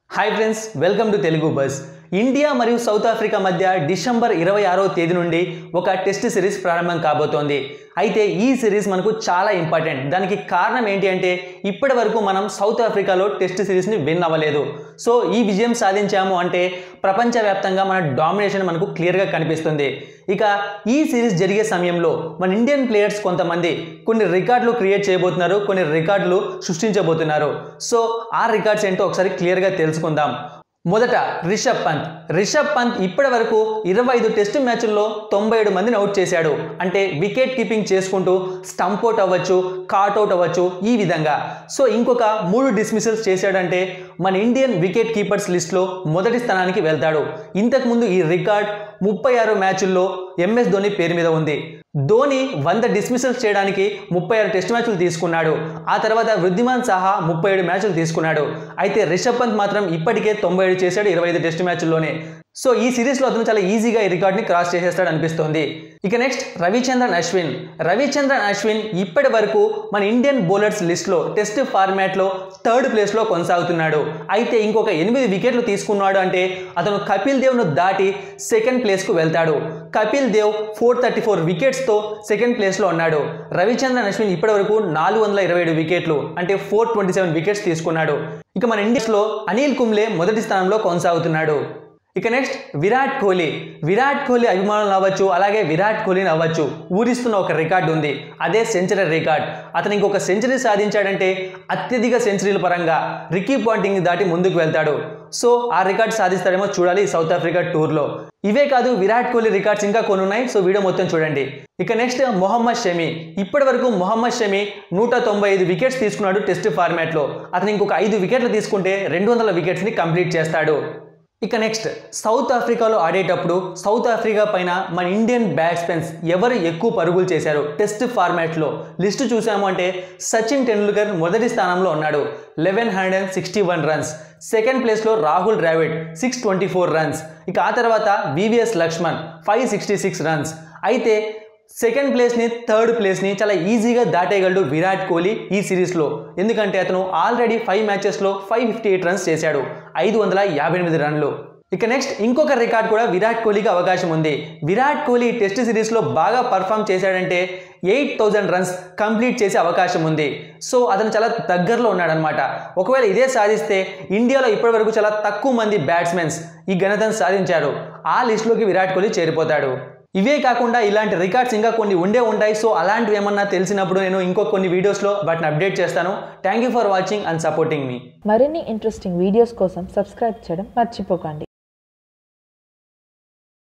hi friends welcome to Telugu bus India మరియు South Africa మధ్య December ఇరవై ఆరో తేదీ నుండి ఒక టెస్ట్ సిరీస్ ప్రారంభం కాబోతోంది అయితే ఈ సిరీస్ మనకు చాలా ఇంపార్టెంట్ దానికి కారణం ఏంటి అంటే ఇప్పటి వరకు మనం సౌత్ ఆఫ్రికాలో టెస్ట్ సిరీస్ని విన్ అవ్వలేదు సో ఈ విజయం సాధించాము అంటే ప్రపంచవ్యాప్తంగా మన డామినేషన్ మనకు క్లియర్గా కనిపిస్తుంది ఇక ఈ సిరీస్ జరిగే సమయంలో మన ఇండియన్ ప్లేయర్స్ కొంతమంది కొన్ని రికార్డులు క్రియేట్ చేయబోతున్నారు కొన్ని రికార్డులు సృష్టించబోతున్నారు సో ఆ రికార్డ్స్ ఏంటో ఒకసారి క్లియర్గా తెలుసుకుందాం మొదట రిషబ్ పంత్ రిషబ్ పంత్ ఇప్పటి వరకు ఇరవై ఐదు టెస్టు మ్యాచ్ల్లో తొంభై ఏడు మందిని అవుట్ చేశాడు అంటే వికెట్ కీపింగ్ చేసుకుంటూ స్టంప్ అవుట్ అవ్వచ్చు కాట్ అవుట్ అవ్వచ్చు ఈ విధంగా సో ఇంకొక మూడు డిస్మిసల్స్ చేశాడంటే మన ఇండియన్ వికెట్ కీపర్స్ లిస్ట్లో మొదటి స్థానానికి వెళ్తాడు ఇంతకుముందు ఈ రికార్డ్ ముప్పై ఆరు మ్యాచుల్లో ఎంఎస్ ధోని పేరు మీద ఉంది ధోని వంద డిస్మిసల్స్ చేయడానికి ముప్పై ఆరు టెస్ట్ మ్యాచ్లు తీసుకున్నాడు ఆ తర్వాత వృద్ధిమాన్ సహా ముప్పై ఏడు మ్యాచ్లు తీసుకున్నాడు అయితే రిషబ్ పంత్ మాత్రం ఇప్పటికే తొంభై ఏడు చేశాడు ఇరవై ఐదు టెస్ట్ మ్యాచ్ల్లోనే సో ఈ సిరీస్లో అతను చాలా ఈజీగా ఈ రికార్డ్ని క్రాస్ చేసేస్తాడు అనిపిస్తోంది ఇక నెక్స్ట్ రవిచంద్రన్ అశ్విన్ రవిచంద్రన్ అశ్విన్ ఇప్పటి వరకు మన ఇండియన్ బౌలర్స్ లిస్ట్లో టెస్ట్ ఫార్మాట్లో థర్డ్ ప్లేస్లో కొనసాగుతున్నాడు అయితే ఇంకొక ఎనిమిది వికెట్లు తీసుకున్నాడు అంటే అతను కపిల్ దేవ్ను దాటి సెకండ్ ప్లేస్కు వెళ్తాడు Kapil Dev four thirty four వికెట్స్తో సెకండ్ ప్లేస్లో ఉన్నాడు రవిచంద్రన్ అశ్విన్ ఇప్పటి వరకు నాలుగు వందల ఇరవై ఏడు వికెట్లు అంటే ఫోర్ ట్వంటీ సెవెన్ వికెట్స్ తీసుకున్నాడు ఇక మన ఇండియన్స్లో అనిల్ కుంబ్లే మొదటి స్థానంలో కొనసాగుతున్నాడు ఇక నెక్స్ట్ విరాట్ కోహ్లీ విరాట్ కోహ్లీ అభిమానులు అవ్వచ్చు అలాగే విరాట్ కోహ్లీని అవ్వచ్చు ఊరిస్తున్న ఒక రికార్డు ఉంది అదే సెంచరీ రికార్డ్ అతను ఇంకొక సెంచరీ సాధించాడంటే అత్యధిక సెంచరీల పరంగా రికీ పాయింటింగ్ దాటి ముందుకు వెళ్తాడు సో ఆ రికార్డ్ సాధిస్తాడేమో చూడాలి సౌత్ ఆఫ్రికా టూర్లో ఇవే కాదు విరాట్ కోహ్లీ రికార్డ్స్ ఇంకా కొన్ని ఉన్నాయి సో వీడియో మొత్తం చూడండి ఇక నెక్స్ట్ మొహమ్మద్ షమి ఇప్పటి వరకు మొహమ్మద్ షమి నూట తొంభై ఐదు వికెట్స్ తీసుకున్నాడు టెస్ట్ ఫార్మాట్లో అతను ఇంకొక ఐదు వికెట్లు తీసుకుంటే రెండు వందల వికెట్స్ని కంప్లీట్ చేస్తాడు ఇక నెక్స్ట్ సౌత్ ఆఫ్రికాలో ఆడేటప్పుడు సౌత్ ఆఫ్రికా పైన మన ఇండియన్ బ్యాట్స్మెన్స్ ఎవరు ఎక్కువ పరుగులు చేశారు టెస్ట్ ఫార్మాట్లో లిస్టు చూసాము అంటే సచిన్ టెండూల్కర్ మొదటి స్థానంలో ఉన్నాడు eleven hundred and sixty one runs second ప్లేస్లో Rahul Dravid six twenty four runs ఇక ఆ తర్వాత VVS Laxman five sixty six runs అయితే సెకండ్ ప్లేస్ని థర్డ్ ప్లేస్ని చాలా ఈజీగా దాటేయగలడు విరాట్ కోహ్లీ ఈ సిరీస్లో ఎందుకంటే అతను ఆల్రెడీ ఫైవ్ మ్యాచెస్లో ఫైవ్ ఫిఫ్టీ ఎయిట్ రన్స్ చేశాడు ఐదు వందల యాభై ఎనిమిది రన్లు ఇక నెక్స్ట్ ఇంకొక రికార్డ్ కూడా విరాట్ కోహ్లీకి అవకాశం ఉంది విరాట్ కోహ్లీ టెస్ట్ సిరీస్లో బాగా పర్ఫామ్ చేశాడంటే ఎయిట్ థౌజండ్ రన్స్ కంప్లీట్ చేసే అవకాశం ఉంది సో అతను చాలా దగ్గరలో ఉన్నాడనమాట ఒకవేళ ఇదే సాధిస్తే ఇండియాలో ఇప్పటివరకు చాలా తక్కువ మంది బ్యాట్స్మెన్స్ ఈ ఘనతను సాధించారు ఆ లిస్టులోకి విరాట్ కోహ్లీ చేరిపోతాడు ఇవే కాకుండా ఇలాంటి రికార్డ్స్ ఇంకా కొన్ని ఉండే ఉంటాయి సో అలాంటివి ఏమన్నా తెలిసినప్పుడు నేను ఇంకో కొన్ని వీడియోస్లో వాటిని అప్డేట్ చేస్తాను thank you for watching and supporting మీ మరిన్ని ఇంట్రెస్టింగ్ వీడియోస్ కోసం సబ్స్క్రైబ్ చేయడం మర్చిపోకండి